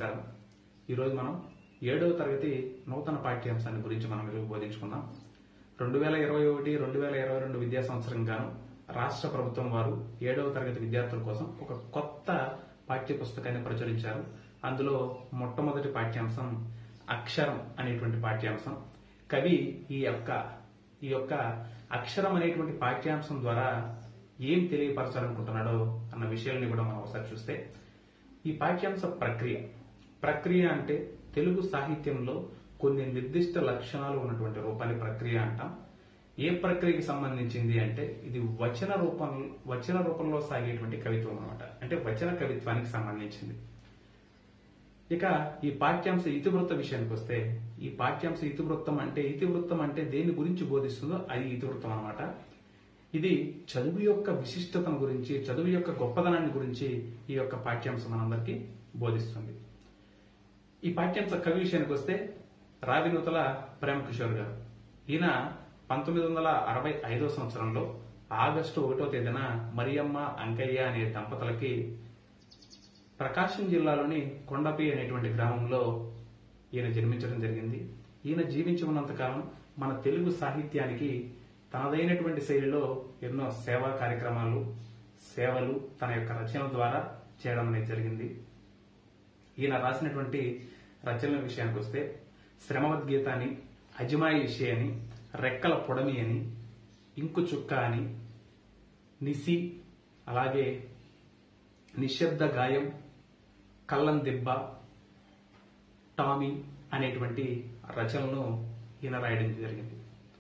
నమస్కారం ఈరోజు మనం ఏడవ తరగతి నూతన పాఠ్యాంశాన్ని గురించి మనం ఈరోజు బోధించుకుందాం రెండు వేల ఇరవై ఒకటి రెండు వేల ఇరవై రెండు విద్యా సంవత్సరం గాను రాష్ట్ర ప్రభుత్వం వారు ఏడవ తరగతి విద్యార్థుల కోసం ఒక కొత్త పాఠ్య పుస్తకాన్ని ప్రచురించారు అందులో మొట్టమొదటి పాఠ్యాంశం అక్షరం అనేటువంటి పాఠ్యాంశం కవి ఈ యొక్క ఈ యొక్క అక్షరం అనేటువంటి పాఠ్యాంశం ద్వారా ఏం తెలియపరచాలనుకుంటున్నాడో అన్న విషయాలని కూడా మనం ఒకసారి చూస్తే ఈ పాఠ్యాంశ ప్రక్రియ ప్రక్రియ అంటే తెలుగు సాహిత్యంలో కొన్ని నిర్దిష్ట లక్షణాలు ఉన్నటువంటి రూపాన్ని ప్రక్రియ అంటాం ఏ ప్రక్రియకి సంబంధించింది అంటే ఇది వచన రూపం వచన రూపంలో సాగేటువంటి కవిత్వం అనమాట అంటే వచన కవిత్వానికి సంబంధించింది ఇక ఈ పాఠ్యాంశ ఇతివృత్త విషయానికి వస్తే ఈ పాఠ్యాంశ ఇతివృత్తం అంటే ఇతివృత్తం అంటే దేని గురించి బోధిస్తుందో అది ఇతివృత్తం అనమాట ఇది చదువు యొక్క విశిష్టతను గురించి చదువు యొక్క గొప్పదనాన్ని గురించి ఈ యొక్క పాఠ్యాంశం మనందరికీ బోధిస్తుంది ఈ పాఠ్యాంశ కవి విషయానికి వస్తే రావినూతల ప్రేమకిషోర్ గారు ఈయన పంతొమ్మిది వందల అరవై ఐదో సంవత్సరంలో ఆగస్టు ఒకటో తేదీన మరియమ్మ అంకయ్య అనే దంపతులకి ప్రకాశం జిల్లాలోని కొండపి అనేటువంటి గ్రామంలో ఈయన జన్మించడం జరిగింది ఈయన జీవించి ఉన్నంతకాలం మన తెలుగు సాహిత్యానికి తనదైనటువంటి శైలిలో ఎన్నో సేవా కార్యక్రమాలు సేవలు తన యొక్క రచనల ద్వారా చేయడం అనేది జరిగింది ఈయన రాసినటువంటి రచనల విషయానికి వస్తే శ్రమవద్గీత అని అజమాయిషి అని రెక్కల పొడమి అని ఇంకు చుక్క అని నిసి అలాగే నిశ్శబ్ద గాయం కల్లం దెబ్బ టామీ అనేటువంటి రచనలను ఈయన రాయడం జరిగింది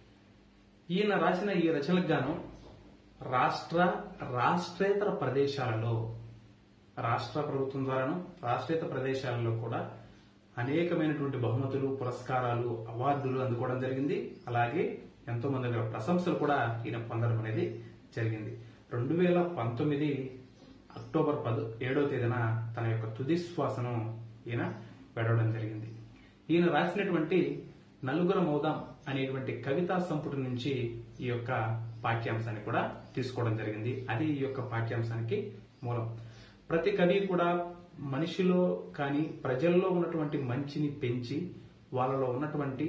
ఈయన రాసిన ఈ రచనలకు గాను రాష్ట్ర రాష్ట్రేతర ప్రదేశాలలో రాష్ట్ర ప్రభుత్వం ద్వారాను రాష్ట్రేతర ప్రదేశాలలో కూడా అనేకమైనటువంటి బహుమతులు పురస్కారాలు అవార్డులు అందుకోవడం జరిగింది అలాగే ఎంతో మంది దగ్గర ప్రశంసలు కూడా ఈయన పొందడం అనేది జరిగింది రెండు వేల పంతొమ్మిది అక్టోబర్ పది ఏడవ తేదీన తన యొక్క తుది శ్వాసను ఈయన పెడవడం జరిగింది ఈయన రాసినటువంటి నలుగుర మౌదాం అనేటువంటి కవితా సంపుటి నుంచి ఈ యొక్క పాఠ్యాంశాన్ని కూడా తీసుకోవడం జరిగింది అది ఈ యొక్క పాఠ్యాంశానికి మూలం ప్రతి కవి కూడా మనిషిలో కానీ ప్రజల్లో ఉన్నటువంటి మంచిని పెంచి వాళ్ళలో ఉన్నటువంటి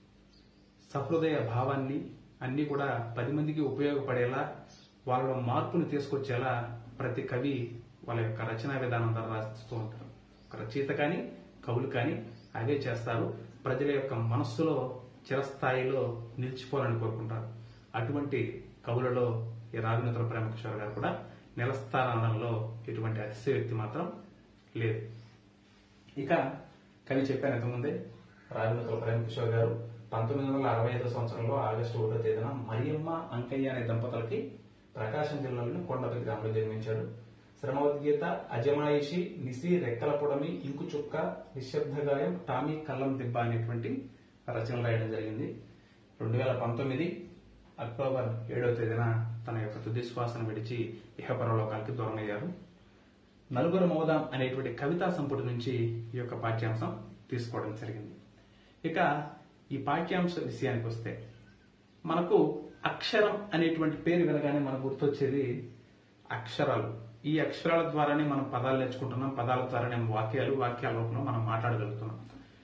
సహృదయ భావాన్ని అన్ని కూడా పది మందికి ఉపయోగపడేలా వాళ్ళలో మార్పుని తీసుకొచ్చేలా ప్రతి కవి వాళ్ళ యొక్క రచనా విధానం ద్వారా రాస్తూ ఉంటారు ఒక రచయిత కానీ కవులు కానీ అవే చేస్తారు ప్రజల యొక్క మనస్సులో చిరస్థాయిలో నిలిచిపోవాలని కోరుకుంటారు అటువంటి కవులలో ఈ రాఘవేంద్ర ప్రేమకిషోర్ గారు కూడా నిలస్థానంలో ఎటువంటి అతిశయోక్తి మాత్రం లేదు ఇక కవి చెప్పాను ఇంతకుముందే రాఘవేంద్ర ప్రేమకిషోర్ గారు పంతొమ్మిది వందల అరవై ఐదో సంవత్సరంలో ఆగస్టు ఒకటో తేదీన మరియమ్మ అంకయ్య అనే దంపతులకి ప్రకాశం జిల్లాలోని కొండపి గ్రామంలో జన్మించాడు శ్రమవద్గీత అజమాయిషి నిసి రెక్కల పొడమి ఇంకు చుక్క నిశ్శబ్ద గాయం టామీ కల్లం దిబ్బ అనేటువంటి రచనలు రాయడం జరిగింది రెండు వేల పంతొమ్మిది అక్టోబర్ ఏడవ తేదీన తన యొక్క తుది శ్వాసను విడిచి ఇహపరలోకాలకి దూరమయ్యారు నలుగురు మోదాం అనేటువంటి కవితా సంపుటి నుంచి ఈ యొక్క పాఠ్యాంశం తీసుకోవడం జరిగింది ఇక ఈ పాఠ్యాంశ విషయానికి వస్తే మనకు అక్షరం అనేటువంటి పేరు వినగానే మనకు గుర్తొచ్చేది అక్షరాలు ఈ అక్షరాల ద్వారానే మనం పదాలు నేర్చుకుంటున్నాం పదాల ద్వారానే వాక్యాలు వాక్యాల రూపంలో మనం మాట్లాడగలుగుతున్నాం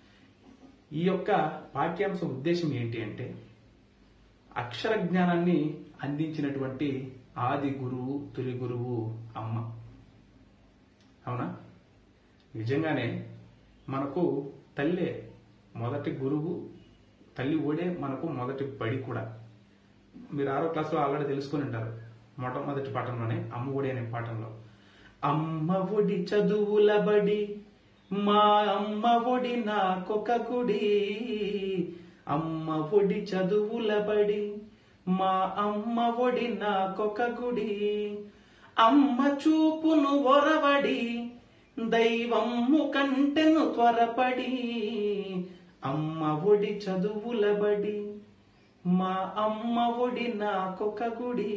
ఈ యొక్క పాఠ్యాంశ ఉద్దేశం ఏంటి అంటే అక్షర జ్ఞానాన్ని అందించినటువంటి ఆది గురువు తొలి గురువు అమ్మ అవునా నిజంగానే మనకు తల్లే మొదటి గురువు తల్లి ఓడే మనకు మొదటి బడి కూడా మీరు ఆరో క్లాస్లో ఆల్రెడీ తెలుసుకుని ఉంటారు మొట్టమొదటి పాఠంలోనే అమ్మ ఒడి అనే పాఠంలో అమ్మ ఒడి చదువుల బడి మా అమ్మ ఒడి నాకొక గుడి అమ్మ ఒడి చదువుల బడి మా అమ్మ ఒడి నాకొక గుడి అమ్మ చూపును ఒరవడి దైవమ్ము కంటెను త్వరపడి అమ్మ ఒడి చదువుల బడి మా అమ్మ ఒడి నాకొక గుడి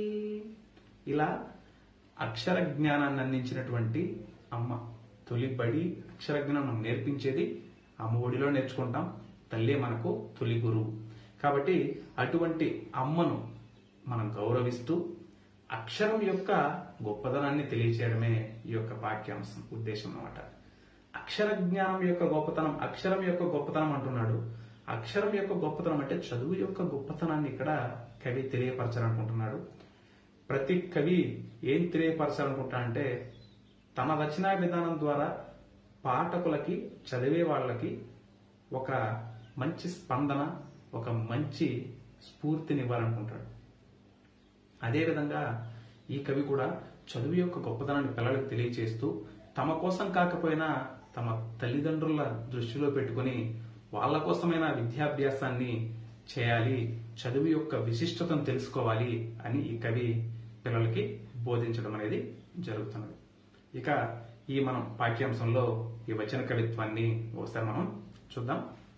ఇలా అక్షర జ్ఞానాన్ని అందించినటువంటి అమ్మ తొలి బడి అక్షర జ్ఞానం నేర్పించేది అమ్మ ఒడిలో నేర్చుకుంటాం తల్లే మనకు తొలి గురువు కాబట్టి అటువంటి అమ్మను మనం గౌరవిస్తూ అక్షరం యొక్క గొప్పదనాన్ని తెలియచేయడమే ఈ యొక్క పాఠ్యాంశం ఉద్దేశం అన్నమాట అక్షర జ్ఞానం యొక్క గొప్పతనం అక్షరం యొక్క గొప్పతనం అంటున్నాడు అక్షరం యొక్క గొప్పతనం అంటే చదువు యొక్క గొప్పతనాన్ని ఇక్కడ కవి తెలియపరచాలనుకుంటున్నాడు ప్రతి కవి ఏం తెలియపరచాలనుకుంటా అంటే తన రచనా విధానం ద్వారా పాఠకులకి చదివే వాళ్ళకి ఒక మంచి స్పందన ఒక మంచి స్ఫూర్తినివ్వాలనుకుంటాడు అదేవిధంగా ఈ కవి కూడా చదువు యొక్క గొప్పతనాన్ని పిల్లలకు తెలియచేస్తూ తమ కోసం కాకపోయినా తమ తల్లిదండ్రుల దృష్టిలో పెట్టుకుని వాళ్ళ కోసమైనా విద్యాభ్యాసాన్ని చేయాలి చదువు యొక్క విశిష్టతను తెలుసుకోవాలి అని ఈ కవి పిల్లలకి బోధించడం అనేది జరుగుతున్నది ఇక ఈ మనం పాఠ్యాంశంలో ఈ వచన కవిత్వాన్ని ఒకసారి మనం చూద్దాం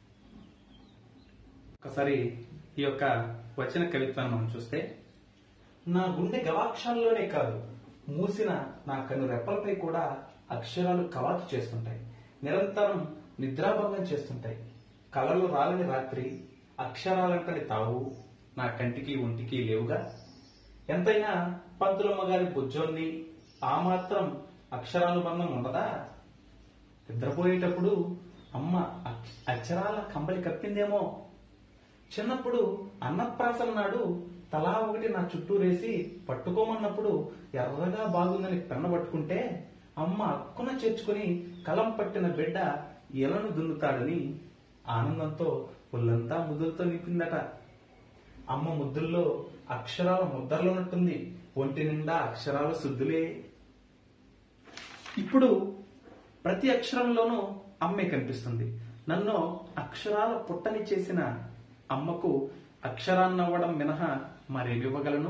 ఒకసారి ఈ యొక్క వచన కవిత్వాన్ని మనం చూస్తే నా గుండె గవాక్షాల్లోనే కాదు మూసిన నా కన్ను రెప్పలపై కూడా అక్షరాలు కవాతు చేస్తుంటాయి నిరంతరం నిద్రాభంగం చేస్తుంటాయి కలలు రాలని రాత్రి అక్షరాలంటని తావు నా కంటికి ఒంటికి లేవుగా ఎంతైనా పంతులమ్మ గారి బుజ్జోన్ని ఆ మాత్రం అక్షరానుబంధం ఉండదా నిద్రపోయేటప్పుడు అమ్మ అక్ష- అక్షరాల కంబలి కప్పిందేమో చిన్నప్పుడు అన్నప్రాసన నాడు తలా ఒకటి నా చుట్టూరేసి పట్టుకోమన్నప్పుడు ఎర్రగా బాగుందని పెన్న పట్టుకుంటే అమ్మ అక్కున చేర్చుకుని కలం పట్టిన బిడ్డ ఇలను దున్నుతాడని ఆనందంతో ఒళ్ళంతా ముద్దులతో నింపిందట అమ్మ ముద్దుల్లో అక్షరాల ముద్దర్లున్నట్టుంది ఒంటి నిండా అక్షరాల శుద్ధులే ఇప్పుడు ప్రతి అక్షరంలోనూ అమ్మే కనిపిస్తుంది నన్ను అక్షరాల పుట్టని చేసిన అమ్మకు అక్షరాన్నవ్వడం మినహా మరేమివ్వగలను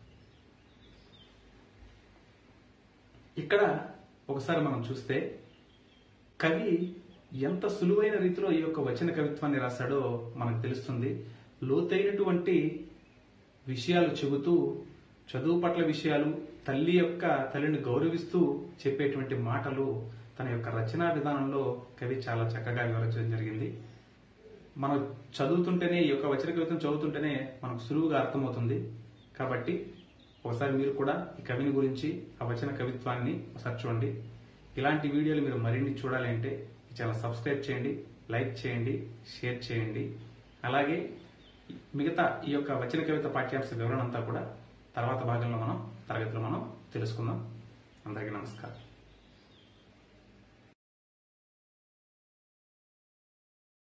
ఇక్కడ ఒకసారి మనం చూస్తే కవి ఎంత సులువైన రీతిలో ఈ యొక్క వచన కవిత్వాన్ని రాశాడో మనకు తెలుస్తుంది లోతైనటువంటి విషయాలు చెబుతూ చదువు పట్ల విషయాలు తల్లి యొక్క తల్లిని గౌరవిస్తూ చెప్పేటువంటి మాటలు తన యొక్క రచనా విధానంలో కవి చాలా చక్కగా వివరించడం జరిగింది మనం చదువుతుంటేనే ఈ యొక్క వచన కవిత్వం చదువుతుంటేనే మనకు సులువుగా అర్థమవుతుంది కాబట్టి ఒకసారి మీరు కూడా ఈ కవిని గురించి ఆ వచన కవిత్వాన్ని ఒకసారి చూడండి ఇలాంటి వీడియోలు మీరు మరిన్ని చూడాలి అంటే ఈ ఛానల్ సబ్స్క్రైబ్ చేయండి లైక్ చేయండి షేర్ చేయండి అలాగే మిగతా ఈ యొక్క వచన కవిత పాఠ్యాంశ వివరణ అంతా కూడా తర్వాత భాగంలో మనం తరగతిలో మనం తెలుసుకుందాం అందరికీ నమస్కారం